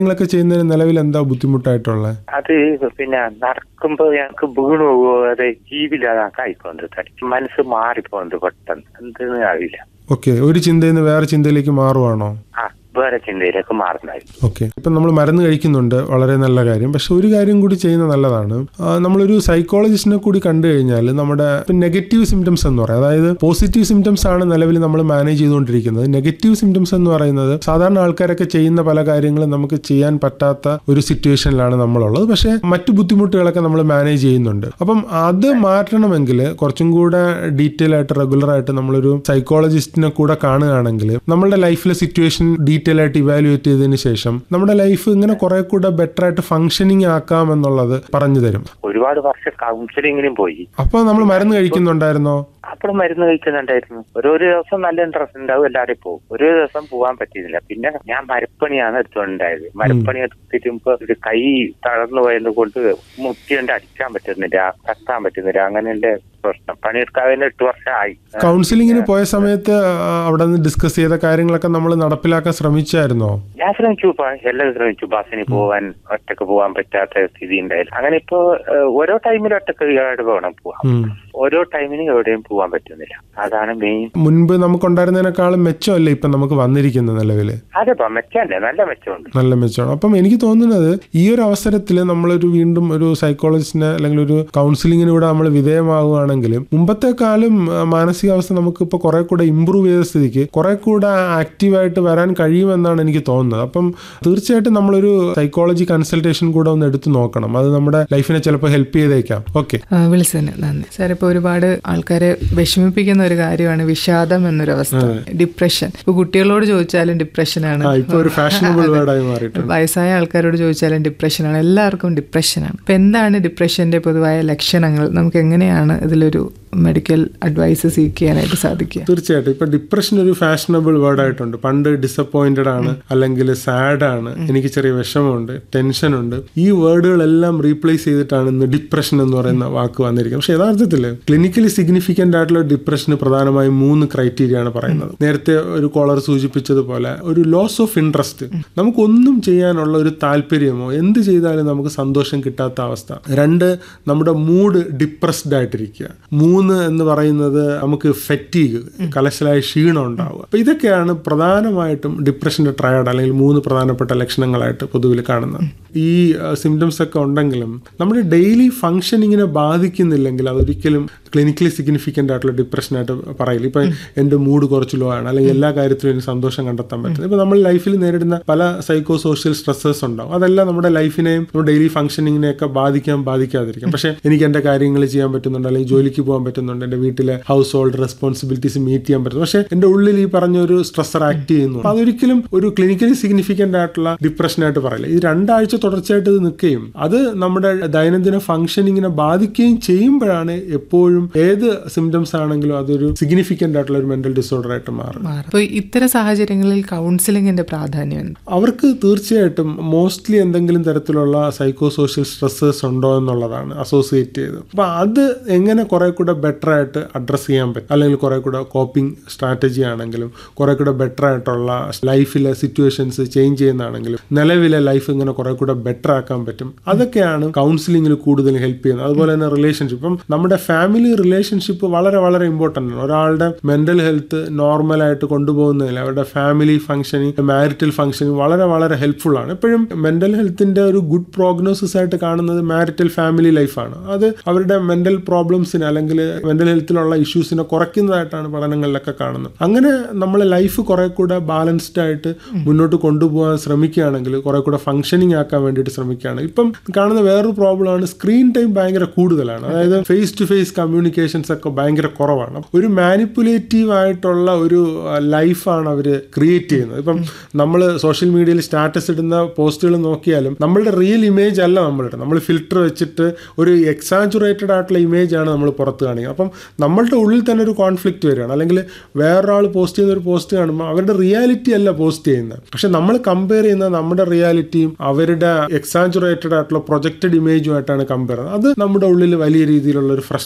കാര്യങ്ങളൊക്കെ ചെയ്യുന്നതിന് നിലവിൽ എന്താ ബുദ്ധിമുട്ടായിട്ടുള്ളത് അത് പിന്നെ നടക്കുമ്പോ ഞങ്ങൾക്ക് വീണു പോവോ അത് ജീവില്ലാതാക്കായിപ്പോണ്ട് തടി മനസ്സ് മാറിപ്പോണ്ട് പെട്ടെന്ന് എന്തെന്ന് അറിയില്ല ഓക്കെ ഒരു ചിന്തയിൽ നിന്ന് വേറെ ചിന്തയിലേക്ക് മാറുവാണോ ആ വേറെ ചിന്തയിലേക്ക് മാറുന്നായി ഓക്കെ ഇപ്പം നമ്മൾ മരുന്ന് കഴിക്കുന്നുണ്ട് വളരെ നല്ല കാര്യം പക്ഷെ ഒരു കാര്യം കൂടി ചെയ്യുന്നത് നല്ലതാണ് ആ, നമ്മളൊരു സൈക്കോളജിസ്റ്റിനെ കൂടി കണ്ടു കഴിഞ്ഞാൽ നമ്മുടെ നെഗറ്റീവ് സിംറ്റംസ് എന്ന് പറയും അതായത് പോസിറ്റീവ് സിംറ്റംസ് ആണ് നിലവിൽ നമ്മൾ മാനേജ് ചെയ്തുകൊണ്ടിരിക്കുന്നത് നെഗറ്റീവ് സിംറ്റംസ് എന്ന് പറയുന്നത് സാധാരണ ആൾക്കാരൊക്കെ ചെയ്യുന്ന പല കാര്യങ്ങളും നമുക്ക് ചെയ്യാൻ പറ്റാത്ത ഒരു സിറ്റുവേഷനിലാണ് നമ്മളുള്ളത് പക്ഷേ മറ്റു ബുദ്ധിമുട്ടുകളൊക്കെ നമ്മൾ മാനേജ് ചെയ്യുന്നുണ്ട് അപ്പം അത് മാറ്റണമെങ്കിൽ കുറച്ചും കൂടെ ഡീറ്റെയിൽ ആയിട്ട് റെഗുലർ ആയിട്ട് നമ്മളൊരു സൈക്കോളജിസ്റ്റിനെ കൂടെ കാണുകയാണെങ്കിൽ നമ്മളുടെ ലൈഫിലെ സിറ്റുവേഷൻ ഡീറ്റെയിൽ ആയിട്ട് ഇവാലുവേറ്റ് ചെയ്തതിന് ശേഷം നമ്മുടെ ലൈഫ് ഇങ്ങനെ കുറെ കൂടെ ബെറ്റർ ആയിട്ട് ഫങ്ഷനിങ് ആക്കാം എന്നുള്ളത് പറഞ്ഞു തരും ഒരുപാട് വർഷം കൗൺസിലിങ്ങിനും പോയി അപ്പൊ നമ്മൾ മരുന്ന് കഴിക്കുന്നുണ്ടായിരുന്നോ അപ്പോൾ മരുന്ന് കഴിക്കുന്നുണ്ടായിരുന്നു ഓരോരു ദിവസം നല്ല ഇൻട്രസ്റ്റ് ഉണ്ടാവും എല്ലാവരും പോകും ഒരു ദിവസം പോകാൻ പറ്റിയില്ല പിന്നെ ഞാൻ മരപ്പണിയാണ് എടുത്തുകൊണ്ടായത് മരപ്പണി എടുത്തിട്ടുമ്പോ ഒരു കൈ തളർന്നു പോയത് കൊണ്ട് മുട്ടിയുണ്ട് അടിക്കാൻ പറ്റുന്നില്ല കത്താൻ പറ്റുന്നില്ല അങ്ങനെ എന്റെ പ്രശ്നം പണിയെടുക്കാതെ എട്ട് വർഷമായി കൗൺസിലിങ്ങിന് പോയ സമയത്ത് ആ, അവിടെ നിന്ന് ഡിസ്കസ് ചെയ്ത കാര്യങ്ങളൊക്കെ നമ്മൾ നടപ്പിലാക്കാൻ ശ്രമിച്ചായിരുന്നോ ഞാൻ ശ്രമിച്ചു ഇപ്പൊ എല്ലാം ശ്രമിച്ചു ബസ്സിന് പോവാൻ ഒറ്റക്ക് പോവാൻ പറ്റാത്ത സ്ഥിതി ഉണ്ടായിരുന്നു അങ്ങനെ ഇപ്പോ ഏഹ്, ഓരോ ടൈമിലും ഒറ്റക്ക് എവിടെ വേണം പോവാം ഉം. ഓരോ ടൈമിനും എവിടെയും പോവാൻ പറ്റുന്നില്ല അതാണ് മെയിൻ മുൻപ് നമുക്കുണ്ടായിരുന്നതിനേക്കാളും മെച്ചമല്ലേ ഇപ്പൊ നമുക്ക് വന്നിരിക്കുന്ന നിലവില് അതെപ്പോ മെച്ചല്ലേ നല്ല മെച്ചമുണ്ട് നല്ല മെച്ചമാണ് അപ്പം എനിക്ക് തോന്നുന്നത് ഈ ഒരു അവസരത്തിൽ നമ്മളൊരു വീണ്ടും ഒരു സൈക്കോളജിസ്റ്റിനെ അല്ലെങ്കിൽ ഒരു കൗൺസിലിങ്ങിന് കൂടെ നമ്മൾ വിധേയമാവുകയാണെങ്കിൽ മുമ്പത്തെക്കാളും ആ, മാനസികാവസ്ഥ നമുക്ക് ഇപ്പോൾ കുറെ കൂടെ ഇമ്പ്രൂവ് ചെയ്ത സ്ഥിതിക്ക് കുറെ കൂടെ ആക്റ്റീവായിട്ട് വരാൻ കഴിയുമെന്നാണ് എനിക്ക് തോന്നുന്നത് അപ്പം തീർച്ചയായിട്ടും നമ്മളൊരു സൈക്കോളജി കൺസൾട്ടേഷൻ കൂടെ ഒന്ന് എടുത്തു നോക്കണം അത് നമ്മുടെ ലൈഫിനെ ചിലപ്പോൾ ഹെൽപ്പ് ചെയ്തേക്കാം ഓക്കെ ആ, വിളിച്ചതിന് നന്ദി സാർ ഇപ്പോൾ ഒരുപാട് ആൾക്കാരെ വിഷമിപ്പിക്കുന്ന ഒരു കാര്യമാണ് വിഷാദം എന്നൊരവസ്ഥ ഡിപ്രഷൻ ഇപ്പൊ കുട്ടികളോട് ചോദിച്ചാലും ഡിപ്രഷനാണ് ഇപ്പൊ ഒരു ഫാഷനബിൾ വേർഡായി മാറിയിട്ടുണ്ട് വയസ്സായ ആൾക്കാരോട് ചോദിച്ചാലും ഡിപ്രഷനാണ് എല്ലാവർക്കും ഡിപ്രഷനാണ് അപ്പൊ എന്താണ് ഡിപ്രഷന്റെ പൊതുവായ ലക്ഷണങ്ങൾ നമുക്ക് എങ്ങനെയാണ് ഇതിലൊരു മെഡിക്കൽ അഡ്വൈസ് സീക്ക് ചെയ്യാനായിട്ട് സാധിക്കുക തീർച്ചയായിട്ടും ഇപ്പൊ ഡിപ്രഷൻ ഒരു ഫാഷനബിൾ വേർഡ് ആയിട്ടുണ്ട് പണ്ട് ഡിസപ്പോയിന്റഡ് ആണ് അല്ലെങ്കിൽ സാഡ് ആണ് എനിക്ക് ചെറിയ വിഷമമുണ്ട് ടെൻഷൻ ഉണ്ട് ഈ വേർഡുകളെല്ലാം റീപ്ലേസ് ചെയ്തിട്ടാണ് ഇന്ന് ഡിപ്രഷൻ എന്ന് പറയുന്ന വാക്ക് വന്നിരിക്കുന്നത് പക്ഷെ യഥാർത്ഥത്തിൽ ക്ലിനിക്കലി സിഗ്നിഫിക്കന്റ് ആയിട്ടുള്ള ഡിപ്രഷന് പ്രധാനമായും മൂന്ന് ക്രൈറ്റീരിയ ആണ് പറയുന്നത് നേരത്തെ ഒരു കോളർ സൂചിപ്പിച്ചതുപോലെ ഒരു ലോസ് ഓഫ് ഇൻട്രസ്റ്റ് നമുക്കൊന്നും ചെയ്യാനുള്ള ഒരു താല്പര്യമോ എന്ത് ചെയ്താലും നമുക്ക് സന്തോഷം കിട്ടാത്ത അവസ്ഥ രണ്ട് നമ്മുടെ മൂഡ് ഡിപ്രസ്ഡ് ആയിട്ടിരിക്കുക മൂന്ന് എന്ന് പറയുന്നത് നമുക്ക് ഫെറ്റീഗ് കലശലായ ക്ഷീണം ഉണ്ടാവുക അപ്പൊ ഇതൊക്കെയാണ് പ്രധാനമായിട്ടും ഡിപ്രഷന്റെ ട്രയഡ് അല്ലെങ്കിൽ മൂന്ന് പ്രധാനപ്പെട്ട ലക്ഷണങ്ങളായിട്ട് പൊതുവിൽ കാണുന്നത് ഈ സിംറ്റംസ് ഒക്കെ ഉണ്ടെങ്കിലും നമ്മുടെ ഡെയിലി ഫങ്ഷനിങ്ങിനെ ബാധിക്കുന്നില്ലെങ്കിൽ അതൊരിക്കലും ക്ലിനിക്കലി സിഗ്നിഫിക്കൻ്റ് ആയിട്ടുള്ള ഡിപ്രഷനായിട്ട് പറയില്ല ഇപ്പം എൻ്റെ മൂഡ് കുറച്ച് ലോ ആണ് അല്ലെങ്കിൽ എല്ലാ കാര്യത്തിലും എനിക്ക് സന്തോഷം കണ്ടെത്താൻ പറ്റും ഇപ്പം നമ്മൾ ലൈഫിൽ നേരിടുന്ന പല സൈക്കോ സോഷ്യൽ സ്ട്രെസ്സേഴ്സ് ഉണ്ടാവും അതെല്ലാം നമ്മുടെ ലൈഫിനെയും നമ്മുടെ ഡെയിലി ഫംഗ്ഷനിങ്ങിനെയൊക്കെ ബാധിക്കാൻ ബാധിക്കാതിരിക്കും പക്ഷേ എനിക്ക് എൻ്റെ കാര്യങ്ങൾ ചെയ്യാൻ പറ്റുന്നുണ്ട് അല്ലെങ്കിൽ ജോലിക്ക് പോകാൻ പറ്റുന്നുണ്ട് എൻ്റെ വീട്ടിലെ ഹൗസ് ഹോൾഡ് റെസ്പോൺസിബിലിറ്റീസ് മീറ്റ് ചെയ്യാൻ പറ്റുന്നു പക്ഷേ എൻ്റെ ഉള്ളിൽ ഈ പറഞ്ഞ ഒരു സ്ട്രെസ്സർ ആക്ട് ചെയ്യുന്നു അപ്പൊ അതൊരിക്കലും ഒരു ക്ലിനിക്കലി സിഗ്നിഫിക്കൻ്റ് ആയിട്ടുള്ള ഡിപ്രഷനായിട്ട് പറയില്ല ഈ രണ്ടാഴ്ച തുടർച്ചയായിട്ട് ഇത് നിൽക്കുകയും അത് നമ്മുടെ ദൈനംദിന ഫംഗ്ഷനിങ്ങിനെ ബാധിക്കുകയും ചെയ്യുമ്പോഴാണ് എപ്പോഴും ഏത് സിംറ്റംസ് ആണെങ്കിലും അതൊരു സിഗ്നിഫിക്കൻ്റ് ആയിട്ടുള്ള ഒരു മെന്റൽ ഡിസോർഡർ ആയിട്ട് മാറും മാറും അപ്പോൾ ഇത്തരം സാഹചര്യങ്ങളിൽ കൗൺസിലിങ്ങിന്റെ പ്രാധാന്യം എന്ത്? അവർക്ക് തീർച്ചയായിട്ടും മോസ്റ്റ്ലി എന്തെങ്കിലും തരത്തിലുള്ള സൈക്കോ സോഷ്യൽ സ്ട്രെസ്സേഴ്സ് ഉണ്ടോ എന്നുള്ളതാണ് അസോസിയേറ്റ് ചെയ്ത് അപ്പൊ അത് എങ്ങനെ കുറെ കൂടെ ബെറ്റർ ആയിട്ട് അഡ്രസ്സ് ചെയ്യാൻ പറ്റും അല്ലെങ്കിൽ കുറെ കൂടെ കോപ്പിംഗ് സ്ട്രാറ്റജി ആണെങ്കിലും കുറെ കൂടെ ബെറ്റർ ആയിട്ടുള്ള ലൈഫിലെ സിറ്റുവേഷൻസ് ചേഞ്ച് ചെയ്യുന്നതാണെങ്കിലും നിലവിലെ ലൈഫ് ഇങ്ങനെ കുറെ കൂടെ ബെറ്റർ ആക്കാൻ പറ്റും അതൊക്കെയാണ് കൗൺസിലിങ്ങിൽ കൂടുതൽ ഹെൽപ്പ് ചെയ്യുന്നത് അതുപോലെ തന്നെ റിലേഷൻഷിപ്പ് ഇപ്പം നമ്മുടെ ഫാമിലി റിലേഷൻഷിപ്പ് വളരെ വളരെ ഇമ്പോർട്ടൻ്റ് ആണ് ഒരാളുടെ മെന്റൽ ഹെൽത്ത് നോർമലായിട്ട് കൊണ്ടുപോകുന്നതിൽ അവരുടെ ഫാമിലി ഫംഗ്ഷനിങ് മാരിറ്റൽ ഫംഗ്ഷനിങ് വളരെ വളരെ ഹെൽപ്ഫുൾ ആണ് എപ്പോഴും മെന്റൽ ഹെൽത്തിന്റെ ഒരു ഗുഡ് പ്രോഗ്നോസിസ് ആയിട്ട് കാണുന്നത് മാരിറ്റൽ ഫാമിലി ലൈഫാണ് അത് അവരുടെ മെന്റൽ പ്രോബ്ലംസിനെ അല്ലെങ്കിൽ മെന്റൽ ഹെൽത്തിലുള്ള ഇഷ്യൂസിനെ കുറയ്ക്കുന്നതായിട്ടാണ് പഠനങ്ങളിലൊക്കെ കാണുന്നത് അങ്ങനെ നമ്മളെ ലൈഫ് കുറെ കൂടെ ബാലൻസ്ഡ് ആയിട്ട് മുന്നോട്ട് കൊണ്ടുപോകാൻ ശ്രമിക്കുകയാണെങ്കിൽ കുറെ കൂടെ ഫംഗ്ഷനിങ് ആക്കാൻ വേണ്ടിയിട്ട് ശ്രമിക്കുകയാണ് ഇപ്പം കാണുന്ന വേറൊരു പ്രോബ്ലമാണ് സ്ക്രീൻ ടൈം ഭയങ്കര കൂടുതലാണ് അതായത് ഫേസ് ടു ഫേസ് കമ്മ്യൂണിക്കേഷൻസ് ഒക്കെ ഭയങ്കര കുറവാണ് ഒരു മാനിപ്പുലേറ്റീവ് ആയിട്ടുള്ള ഒരു ലൈഫാണ് അവർ ക്രിയേറ്റ് ചെയ്യുന്നത് ഇപ്പം നമ്മൾ സോഷ്യൽ മീഡിയയിൽ സ്റ്റാറ്റസ് ഇടുന്ന പോസ്റ്റുകൾ നോക്കിയാലും നമ്മളുടെ റിയൽ ഇമേജ് അല്ല നമ്മളുടെ നമ്മൾ ഫിൽറ്റർ വെച്ചിട്ട് ഒരു എക്സാജുറേറ്റഡ് ആയിട്ടുള്ള ഇമേജ് ആണ് നമ്മൾ പുറത്ത് കാണിക്കുക അപ്പം നമ്മളുടെ ഉള്ളിൽ തന്നെ ഒരു കോൺഫ്ലിക്റ്റ് വരികയാണ് അല്ലെങ്കിൽ വേറൊരാൾ പോസ്റ്റ് ചെയ്യുന്ന ഒരു പോസ്റ്റ് കാണുമ്പോൾ അവരുടെ റിയാലിറ്റി അല്ല പോസ്റ്റ് ചെയ്യുന്നത് പക്ഷെ നമ്മൾ കമ്പയർ ചെയ്യുന്ന നമ്മുടെ റിയാലിറ്റിയും അവരുടെ എക്സാജുറേറ്റഡ് ആയിട്ടുള്ള പ്രൊജക്റ്റഡ് ഇമേജുമായിട്ടാണ് കമ്പയർ ചെയ്യുന്നത് അത് നമ്മുടെ ഉള്ളിൽ വലിയ രീതിയിലുള്ള ഒരു ഫ്രസ്ട്രേഷനും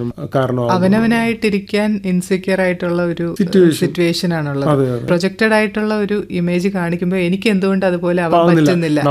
ഡിപ്രഷനും കാരണമാകും അവനവനായിട്ടിരിക്കാൻ ഇൻസെക്യൂർ ആയിട്ടുള്ള ഒരു സിറ്റുവേഷൻ ആണുള്ളത് പ്രൊജക്റ്റഡ് ആയിട്ടുള്ള ഒരു ഇമേജ് കാണിക്കുമ്പോൾ എനിക്ക് എന്തുകൊണ്ട് അതുപോലെ ആവാൻ പറ്റുന്നില്ല